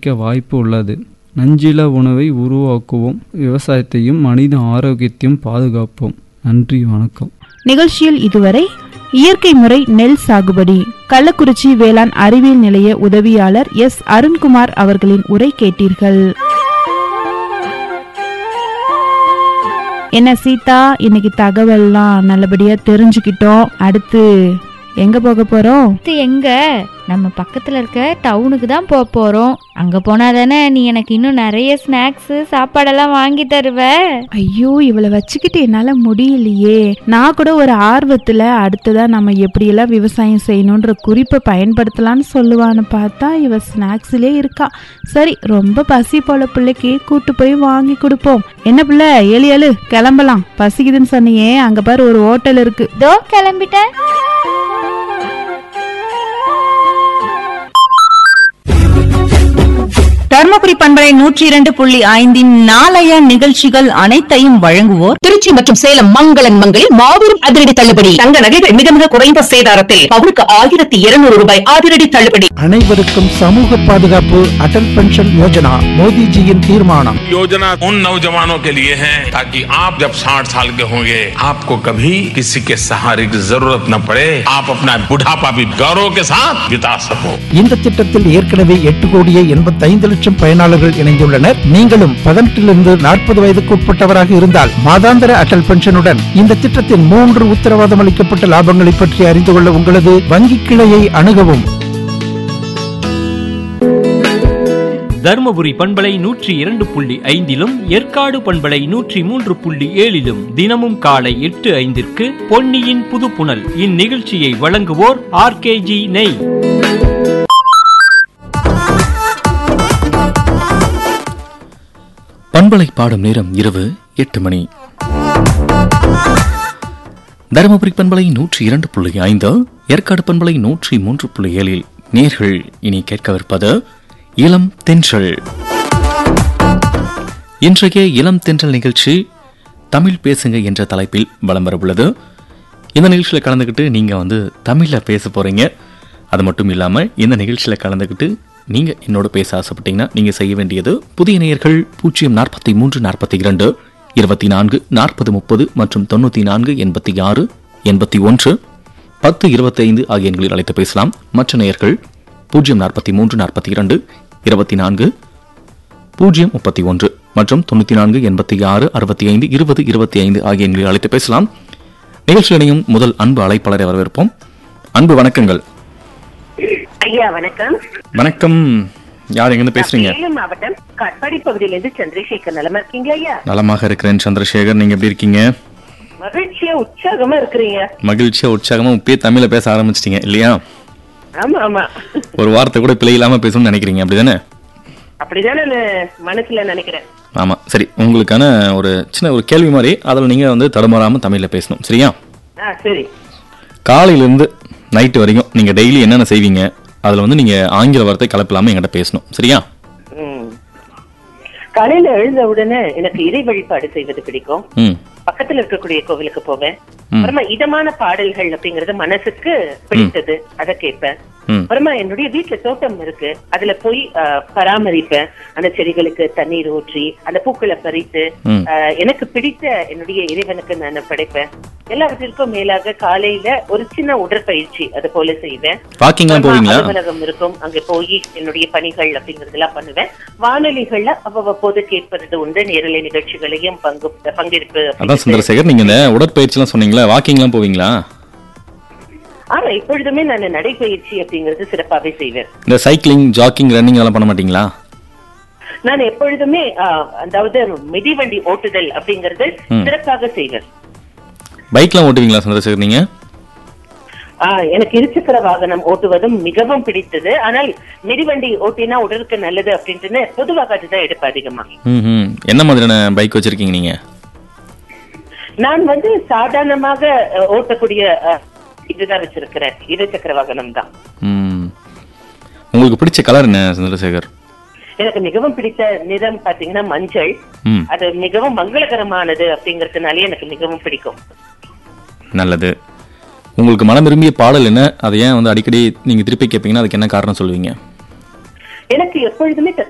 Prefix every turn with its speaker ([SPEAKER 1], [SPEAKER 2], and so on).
[SPEAKER 1] அதிகரிக்க வாய்ப்பு உள்ளது நஞ்சில உணவை உருவாக்குவோம் விவசாயத்தையும் மனித ஆரோக்கியத்தையும் பாதுகாப்போம் நன்றி வணக்கம்
[SPEAKER 2] நிகழ்ச்சியில் இதுவரை இயற்கை முறை நெல் சாகுபடி கள்ளக்குறிச்சி வேளாண் அறிவியல் நிலைய உதவியாளர் எஸ் அருண்குமார் அவர்களின் உரை கேட்டீர்கள் என்ன சீதா இன்னைக்கு தகவல்லாம் நல்லபடியா தெரிஞ்சுக்கிட்டோம் அடுத்து எங்க போக போறோம்
[SPEAKER 3] அடுத்து எங்க நம்ம பக்கத்துல இருக்க டவுனுக்கு தான் போக போறோம் அங்க போனா தானே நீ எனக்கு இன்னும் நிறைய ஸ்நாக்ஸ் சாப்பாடெல்லாம் வாங்கி தருவ
[SPEAKER 2] ஐயோ இவளை வச்சுக்கிட்டு என்னால முடியலையே நான் கூட ஒரு ஆர்வத்துல அடுத்ததா நம்ம எப்படியெல்லாம் விவசாயம் செய்யணுன்ற குறிப்பை பயன்படுத்தலாம்னு சொல்லுவான்னு பார்த்தா இவ ஸ்நாக்ஸ்லயே இருக்கா சரி ரொம்ப பசி போல பிள்ளைக்கு கூட்டு போய் வாங்கி கொடுப்போம் என்ன பிள்ளை ஏழு ஏழு கிளம்பலாம் பசிக்குதுன்னு சொன்னியே அங்க பாரு ஒரு ஹோட்டல் இருக்கு
[SPEAKER 3] தோ கிளம்பிட்டேன்
[SPEAKER 4] தர்மபுரி பண்பலை நூற்றி இரண்டு புள்ளி ஐந்தின் நாளைய நிகழ்ச்சிகள் அனைத்தையும் வழங்குவோர்
[SPEAKER 5] திருச்சி மற்றும் சேலம் மங்களன் மங்களில் மாபெரும் அதிரடி தள்ளுபடி தங்க நகைகள் மிக மிக குறைந்த சேதாரத்தில் பவுனுக்கு ஆயிரத்தி இருநூறு ரூபாய் அதிரடி தள்ளுபடி
[SPEAKER 6] அனைவருக்கும் சமூக பாதுகாப்பு அடல் பென்ஷன் யோஜனா மோடிஜியின் தீர்மானம்
[SPEAKER 7] योजना उन नौजवानों के लिए है ताकि आप जब 60 साल के होंगे आपको कभी किसी के सहारे की जरूरत न पड़े आप अपना बुढ़ापा भी गौरव के साथ बिता सको
[SPEAKER 6] இந்த திட்டத்தில் ஏற்கனவே எட்டு கோடியே எண்பத்தைந்து லட்சம் பயனாளர்கள் இணைந்துள்ளனர் நீங்களும் பதினெட்டிலிருந்து நாற்பது வயதுக்கு உட்பட்டவராக இருந்தால் மாதாந்திர அடல் பென்ஷனுடன் இந்த திட்டத்தின் மூன்று உத்தரவாதம் அளிக்கப்பட்ட லாபங்களை பற்றி அறிந்து கொள்ள உங்களது வங்கி கிளையை அணுகவும்
[SPEAKER 8] தருமபுரி பண்பலை நூற்றி இரண்டு புள்ளி ஐந்திலும் ஏற்காடு பண்பலை நூற்றி மூன்று புள்ளி ஏழிலும் தினமும் காலை எட்டு ஐந்திற்கு பொன்னியின் புதுப்புணல் இந்நிகழ்ச்சியை வழங்குவோர் ஆர்கேஜி நெய்
[SPEAKER 9] பண்பலை பாடும் நேரம் இரவு எட்டு மணி தருமபுரி பண்பலை நூற்றி இரண்டு புள்ளி ஐந்து ஏற்காடு பண்பலை நூற்றி மூன்று புள்ளி ஏழில் நேர்கள் இனி கேட்கவிருப்பது இளம் தென்றல் இன்றைய இளம் தென்றல் நிகழ்ச்சி தமிழ் பேசுங்க என்ற தலைப்பில் வலம் வரவுள்ளது இந்த நிகழ்ச்சியில் கலந்துக்கிட்டு நீங்கள் வந்து தமிழில் பேச போகிறீங்க அது மட்டும் இல்லாமல் இந்த நிகழ்ச்சியில் கலந்துக்கிட்டு நீங்கள் என்னோட பேச ஆசைப்பட்டீங்கன்னா நீங்கள் செய்ய வேண்டியது புதிய நேயர்கள் பூஜ்ஜியம் நாற்பத்தி மூன்று நாற்பத்தி இரண்டு இருபத்தி நான்கு நாற்பது முப்பது மற்றும் தொண்ணூற்றி நான்கு எண்பத்தி ஆறு எண்பத்தி ஒன்று பத்து இருபத்தைந்து ஆகிய எண்களில் அழைத்து பேசலாம் மற்ற நேயர்கள் பூஜ்ஜியம் நாற்பத்தி மூன்று நாற்பத்தி இரண்டு இருபத்தி நான்கு பூஜ்ஜியம் முப்பத்தி ஒன்று மற்றும் தொண்ணூற்றி நான்கு எண்பத்தி ஆறு அறுபத்தி ஐந்து இருபது இருபத்தி ஐந்து ஆகிய எண்களில் அழைத்து பேசலாம் நிகழ்ச்சி இணையும் முதல் அன்பு அழைப்பாளரை வரவேற்போம் அன்பு வணக்கங்கள்
[SPEAKER 5] ஐயா வணக்கம்
[SPEAKER 9] வணக்கம் யார் எங்கிருந்து பேசுறீங்க
[SPEAKER 5] சேலம் மாவட்டம் காட்பாடி பகுதியிலிருந்து சந்திரசேகர் நலமா இருக்கீங்களா ஐயா
[SPEAKER 9] நலமாக இருக்கிறேன் சந்திரசேகர் நீங்க எப்படி இருக்கீங்க
[SPEAKER 5] மகிழ்ச்சியா உற்சாகமா இருக்கிறீங்க
[SPEAKER 9] மகிழ்ச்சியா உற்சாகமா இப்பயே தமிழ்ல பேச ஆரம்பிச்சிட்டீங்க இல்லையா
[SPEAKER 5] ஆமா ஆமா
[SPEAKER 9] ஒரு வார்த்தை கூட பிழை இல்லாம பேசணும்னு நினைக்கிறீங்க அப்படிதானே
[SPEAKER 5] அப்படிதான் நான் மனசுல நினைக்கிறேன்
[SPEAKER 9] ஆமா சரி உங்களுக்கான ஒரு சின்ன ஒரு கேள்வி மாதிரி அதில் நீங்க வந்து தடுமாறாம தமிழ்ல பேசணும் சரியா
[SPEAKER 5] ஆ சரி
[SPEAKER 9] காலையில இருந்து நைட்டு வரைக்கும் நீங்க டெய்லி என்னென்ன செய்வீங்க அதுல வந்து நீங்க ஆங்கில வார்த்தை கலப்பில்லாம என்கிட்ட பேசணும் சரியா
[SPEAKER 5] ம். காலையில எழுந்த உடனே எனக்கு இறை வழிபாடு செய்வது பிடிக்கும்
[SPEAKER 9] ம்
[SPEAKER 5] பக்கத்துல இருக்கக்கூடிய கோவிலுக்கு போவேன்
[SPEAKER 9] ம்.
[SPEAKER 5] அப்புறமா இதமான பாடல்கள் அப்படிங்கறது மனசுக்கு பிடித்தது அதை கேட்பேன்
[SPEAKER 9] ம்
[SPEAKER 5] அப்புறமா என்னுடைய வீட்டுல தோட்டம் இருக்கு அதுல போய் அஹ், பராமரிப்பேன் அந்த செடிகளுக்கு தண்ணீர் ஊற்றி அந்த பூக்களை பறித்து
[SPEAKER 9] ம்.
[SPEAKER 5] அஹ், எனக்கு பிடித்த என்னுடைய இறைவனுக்கு நான் படைப்பேன் எல்லாவற்றிற்கும் மேலாக காலையில ஒரு சின்ன உடற்பயிற்சி அது போல செய்வேன்
[SPEAKER 9] வாக்கிங்லாம்
[SPEAKER 5] அப்புறமா
[SPEAKER 9] போவீங்களா
[SPEAKER 5] அலுவலகம் இருக்கும் அங்க போய் என்னுடைய பணிகள் அப்படிங்கறதெல்லாம் பண்ணுவேன் வானொலிகள்ல அவ்வப்போது கேட்பது உண்டு நேரலை நிகழ்ச்சிகளையும் பங்கு பங்கேற்பு
[SPEAKER 9] அதான்
[SPEAKER 5] அப்படிங்கிறது.
[SPEAKER 9] சந்திரசேகர் நீங்க இந்த உடற்பயிற்சிலாம் சொன்னீங்களா வாக்கிங்லாம் போவீங்களா
[SPEAKER 5] ஆமா இப்பொழுதுமே நான் நடைப்பயிற்சி அப்படிங்கறது சிறப்பாவே செய்வேன்
[SPEAKER 9] இந்த சைக்கிளிங் ஜாக்கிங் ரன்னிங் அதெல்லாம் பண்ண மாட்டீங்களா
[SPEAKER 5] நான் எப்பொழுதுமே ஆ, அதாவது மிதிவண்டி ஓட்டுதல் அப்படிங்கறது
[SPEAKER 9] ம்.
[SPEAKER 5] சிறப்பாக செய்வேன்
[SPEAKER 9] பைக்லாம் ஓட்டுவீங்களா சந்திரசேகர் நீங்க
[SPEAKER 5] ஆ, எனக்கு இருசக்கர வாகனம் ஓட்டுவதும் மிகவும் பிடித்தது ஆனால் மிதிவண்டி ஓட்டினா உடலுக்கு நல்லது அப்படின்ட்டு பொதுவாக அதுதான் எடுப்பேன் அதிகமா
[SPEAKER 9] ம் ம் என்ன மாதிரியான பைக் வச்சிருக்கீங்க நீங்க
[SPEAKER 5] நான் வந்து சாதாரணமாக அ, ஓட்டக்கூடிய அ, இதுதான் வச்சிருக்கிறேன் இருசக்கர வாகனம் தான்
[SPEAKER 9] ம் உங்களுக்கு பிடிச்ச கலர் என்ன சந்திரசேகர்
[SPEAKER 5] எனக்கு மிகவும் பிடித்த நிறம் பாத்தீங்கன்னா மஞ்சள்
[SPEAKER 9] ம்
[SPEAKER 5] அது மிகவும் மங்களகரமானது அப்படிங்கறதுனாலே எனக்கு மிகவும் பிடிக்கும்
[SPEAKER 9] நல்லது உங்களுக்கு மனம் விரும்பிய பாடல் என்ன அதை ஏன் வந்து அடிக்கடி நீங்க திருப்பி கேட்பீங்கன்னா அதுக்கு என்ன காரணம் சொல்லுவீங்க
[SPEAKER 5] எனக்கு எப்பொழுதுமே